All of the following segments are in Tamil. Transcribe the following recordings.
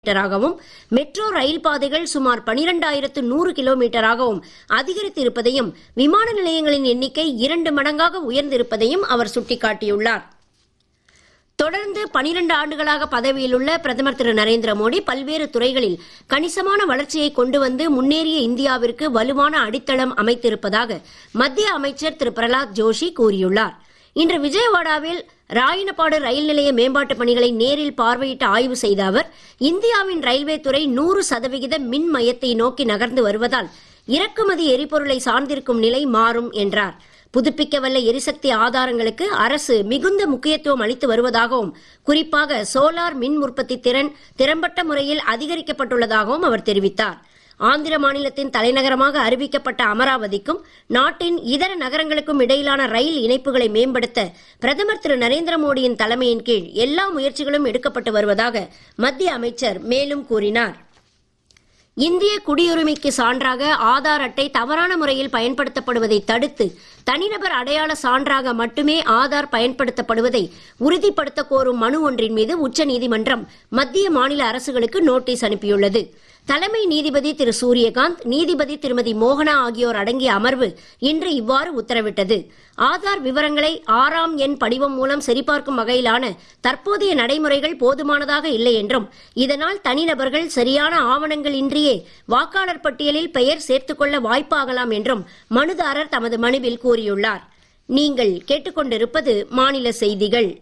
மீட்டராகவும் மெட்ரோ ரயில் பாதைகள் சுமார் பனிரெண்டாயிரத்து நூறு கிலோமீட்டராகவும் அதிகரித்திருப்பதையும் விமான நிலையங்களின் எண்ணிக்கை இரண்டு மடங்காக உயர்ந்திருப்பதையும் அவர் சுட்டிக்காட்டியுள்ளார் தொடர்ந்து பனிரண்டு ஆண்டுகளாக பதவியிலுள்ள பிரதமர் திரு நரேந்திர மோடி பல்வேறு துறைகளில் கணிசமான வளர்ச்சியை கொண்டு வந்து முன்னேறிய இந்தியாவிற்கு வலுவான அடித்தளம் அமைத்திருப்பதாக மத்திய அமைச்சர் திரு பிரலாத் ஜோஷி கூறியுள்ளார் இன்று விஜயவாடாவில் ராயனபாடு ரயில் நிலைய மேம்பாட்டுப் பணிகளை நேரில் பார்வையிட்டு ஆய்வு செய்த அவர் இந்தியாவின் ரயில்வே துறை நூறு சதவிகித மின் மையத்தை நோக்கி நகர்ந்து வருவதால் இறக்குமதி எரிபொருளை சார்ந்திருக்கும் நிலை மாறும் என்றார் புதுப்பிக்கவல்ல எரிசக்தி ஆதாரங்களுக்கு அரசு மிகுந்த முக்கியத்துவம் அளித்து வருவதாகவும் குறிப்பாக சோலார் மின் உற்பத்தி திறன் திறம்பட்ட முறையில் அதிகரிக்கப்பட்டுள்ளதாகவும் அவர் தெரிவித்தார் ஆந்திர மாநிலத்தின் தலைநகரமாக அறிவிக்கப்பட்ட அமராவதிக்கும் நாட்டின் இதர நகரங்களுக்கும் இடையிலான ரயில் இணைப்புகளை மேம்படுத்த பிரதமர் திரு நரேந்திர மோடியின் தலைமையின் கீழ் எல்லா முயற்சிகளும் எடுக்கப்பட்டு வருவதாக மத்திய அமைச்சர் மேலும் கூறினார் இந்திய குடியுரிமைக்கு சான்றாக ஆதார் அட்டை தவறான முறையில் பயன்படுத்தப்படுவதை தடுத்து தனிநபர் அடையாள சான்றாக மட்டுமே ஆதார் பயன்படுத்தப்படுவதை உறுதிப்படுத்த கோரும் மனு ஒன்றின் மீது உச்சநீதிமன்றம் மத்திய மாநில அரசுகளுக்கு நோட்டீஸ் அனுப்பியுள்ளது தலைமை நீதிபதி திரு சூரியகாந்த் நீதிபதி திருமதி மோகனா ஆகியோர் அடங்கிய அமர்வு இன்று இவ்வாறு உத்தரவிட்டது ஆதார் விவரங்களை ஆறாம் எண் படிவம் மூலம் சரிபார்க்கும் வகையிலான தற்போதைய நடைமுறைகள் போதுமானதாக இல்லை என்றும் இதனால் தனிநபர்கள் சரியான ஆவணங்கள் இன்றியே வாக்காளர் பட்டியலில் பெயர் சேர்த்துக்கொள்ள வாய்ப்பாகலாம் என்றும் மனுதாரர் தமது மனுவில் கூறியுள்ளார் நீங்கள் கேட்டுக்கொண்டிருப்பது மாநில செய்திகள்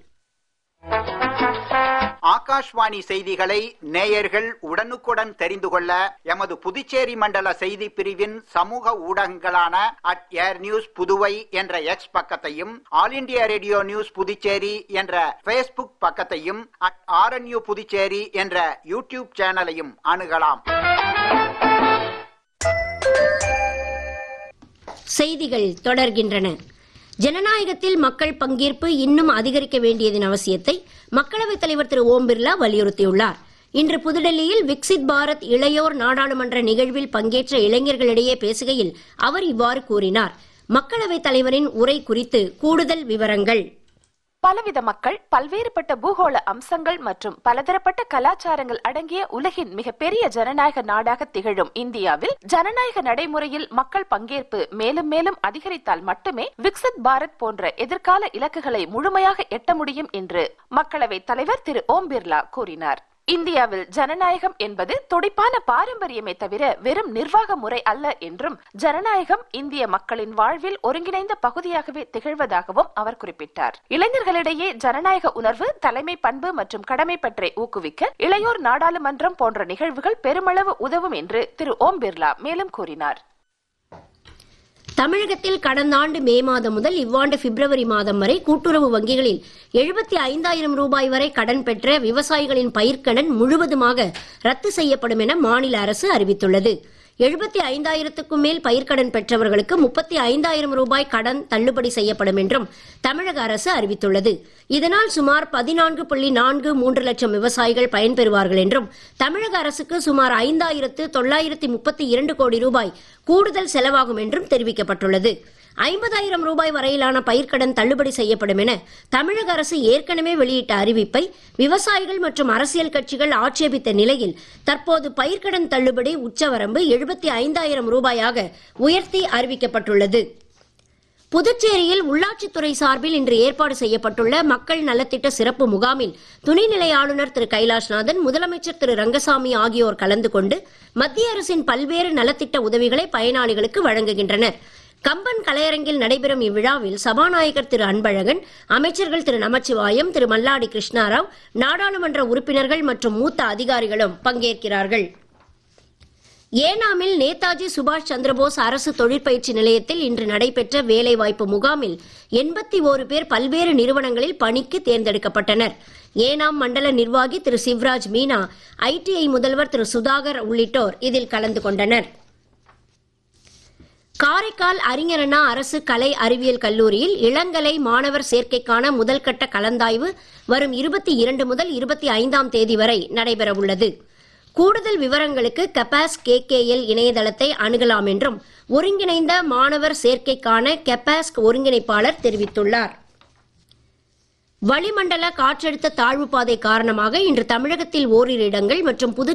ஆகாஷ்வாணி செய்திகளை நேயர்கள் உடனுக்குடன் தெரிந்து கொள்ள எமது புதுச்சேரி மண்டல செய்தி பிரிவின் சமூக ஊடகங்களான அட் ஏர் நியூஸ் புதுவை என்ற எக்ஸ் பக்கத்தையும் all India radio news Puducherry என்ற பேஸ்புக் பக்கத்தையும் அட் ஆர்என்யூ புதுச்சேரி என்ற யூடியூப் சேனலையும் அணுகலாம் செய்திகள் தொடர்கின்றன ஜனநாயகத்தில் மக்கள் பங்கேற்பு இன்னும் அதிகரிக்க வேண்டியதன் அவசியத்தை மக்களவைத் தலைவர் திரு ஓம் பிர்லா வலியுறுத்தியுள்ளார் இன்று புதுடெல்லியில் விக்சித் பாரத் இளையோர் நாடாளுமன்ற நிகழ்வில் பங்கேற்ற இளைஞர்களிடையே பேசுகையில் அவர் இவ்வாறு கூறினார் மக்களவைத் தலைவரின் உரை குறித்து கூடுதல் விவரங்கள் பலவித மக்கள் பல்வேறுபட்ட பூகோள அம்சங்கள் மற்றும் பலதரப்பட்ட கலாச்சாரங்கள் அடங்கிய உலகின் மிகப்பெரிய ஜனநாயக நாடாக திகழும் இந்தியாவில் ஜனநாயக நடைமுறையில் மக்கள் பங்கேற்பு மேலும் மேலும் அதிகரித்தால் மட்டுமே விக்சித் பாரத் போன்ற எதிர்கால இலக்குகளை முழுமையாக எட்ட முடியும் என்று மக்களவைத் தலைவர் திரு ஓம் பிர்லா கூறினார் இந்தியாவில் ஜனநாயகம் என்பது துடிப்பான பாரம்பரியமே தவிர வெறும் நிர்வாக முறை அல்ல என்றும் ஜனநாயகம் இந்திய மக்களின் வாழ்வில் ஒருங்கிணைந்த பகுதியாகவே திகழ்வதாகவும் அவர் குறிப்பிட்டார் இளைஞர்களிடையே ஜனநாயக உணர்வு தலைமை பண்பு மற்றும் கடமை பற்றி ஊக்குவிக்க இளையோர் நாடாளுமன்றம் போன்ற நிகழ்வுகள் பெருமளவு உதவும் என்று திரு ஓம் பிர்லா மேலும் கூறினார் தமிழகத்தில் கடந்த ஆண்டு மே மாதம் முதல் இவ்வாண்டு பிப்ரவரி மாதம் வரை கூட்டுறவு வங்கிகளில் எழுபத்தி ஐந்தாயிரம் ரூபாய் வரை கடன் பெற்ற விவசாயிகளின் பயிர்க்கடன் முழுவதுமாக ரத்து செய்யப்படும் என மாநில அரசு அறிவித்துள்ளது எழுபத்தி ஐந்தாயிரத்துக்கும் மேல் பயிர்க்கடன் பெற்றவர்களுக்கு முப்பத்தி ஐந்தாயிரம் ரூபாய் கடன் தள்ளுபடி செய்யப்படும் என்றும் தமிழக அரசு அறிவித்துள்ளது இதனால் சுமார் பதினான்கு புள்ளி நான்கு மூன்று லட்சம் விவசாயிகள் பயன்பெறுவார்கள் என்றும் தமிழக அரசுக்கு சுமார் ஐந்தாயிரத்து தொள்ளாயிரத்தி முப்பத்தி இரண்டு கோடி ரூபாய் கூடுதல் செலவாகும் என்றும் தெரிவிக்கப்பட்டுள்ளது ஐம்பதாயிரம் ரூபாய் வரையிலான பயிர்க்கடன் தள்ளுபடி செய்யப்படும் என தமிழக அரசு ஏற்கனவே வெளியிட்ட அறிவிப்பை விவசாயிகள் மற்றும் அரசியல் கட்சிகள் ஆட்சேபித்த நிலையில் தற்போது பயிர்க்கடன் தள்ளுபடி உச்சவரம்பு எழுபத்தி ஐந்தாயிரம் ரூபாயாக உயர்த்தி அறிவிக்கப்பட்டுள்ளது புதுச்சேரியில் உள்ளாட்சித்துறை சார்பில் இன்று ஏற்பாடு செய்யப்பட்டுள்ள மக்கள் நலத்திட்ட சிறப்பு முகாமில் துணைநிலை ஆளுநர் திரு கைலாஷ்நாதன் முதலமைச்சர் திரு ரங்கசாமி ஆகியோர் கலந்து கொண்டு மத்திய அரசின் பல்வேறு நலத்திட்ட உதவிகளை பயனாளிகளுக்கு வழங்குகின்றனர் கம்பன் கலையரங்கில் நடைபெறும் இவ்விழாவில் சபாநாயகர் திரு அன்பழகன் அமைச்சர்கள் திரு நமச்சிவாயம் திரு மல்லாடி கிருஷ்ணாராவ் நாடாளுமன்ற உறுப்பினர்கள் மற்றும் மூத்த அதிகாரிகளும் பங்கேற்கிறார்கள் ஏனாமில் நேதாஜி சுபாஷ் சந்திரபோஸ் அரசு தொழிற்பயிற்சி நிலையத்தில் இன்று நடைபெற்ற வேலைவாய்ப்பு முகாமில் எண்பத்தி ஓரு பேர் பல்வேறு நிறுவனங்களில் பணிக்கு தேர்ந்தெடுக்கப்பட்டனர் ஏனாம் மண்டல நிர்வாகி திரு சிவராஜ் மீனா ஐடிஐ முதல்வர் திரு சுதாகர் உள்ளிட்டோர் இதில் கலந்து கொண்டனர் காரைக்கால் அறிஞரண்ணா அரசு கலை அறிவியல் கல்லூரியில் இளங்கலை மாணவர் சேர்க்கைக்கான முதல்கட்ட கலந்தாய்வு வரும் இருபத்தி இரண்டு முதல் இருபத்தி ஐந்தாம் தேதி வரை நடைபெறவுள்ளது கூடுதல் விவரங்களுக்கு கபாஸ் கேகேஎல் இணையதளத்தை அணுகலாம் என்றும் ஒருங்கிணைந்த மாணவர் சேர்க்கைக்கான கெபாஸ்க் ஒருங்கிணைப்பாளர் தெரிவித்துள்ளார் வளிமண்டல காற்றழுத்த தாழ்வு பாதை காரணமாக இன்று தமிழகத்தில் ஓரிரு இடங்கள் மற்றும் புது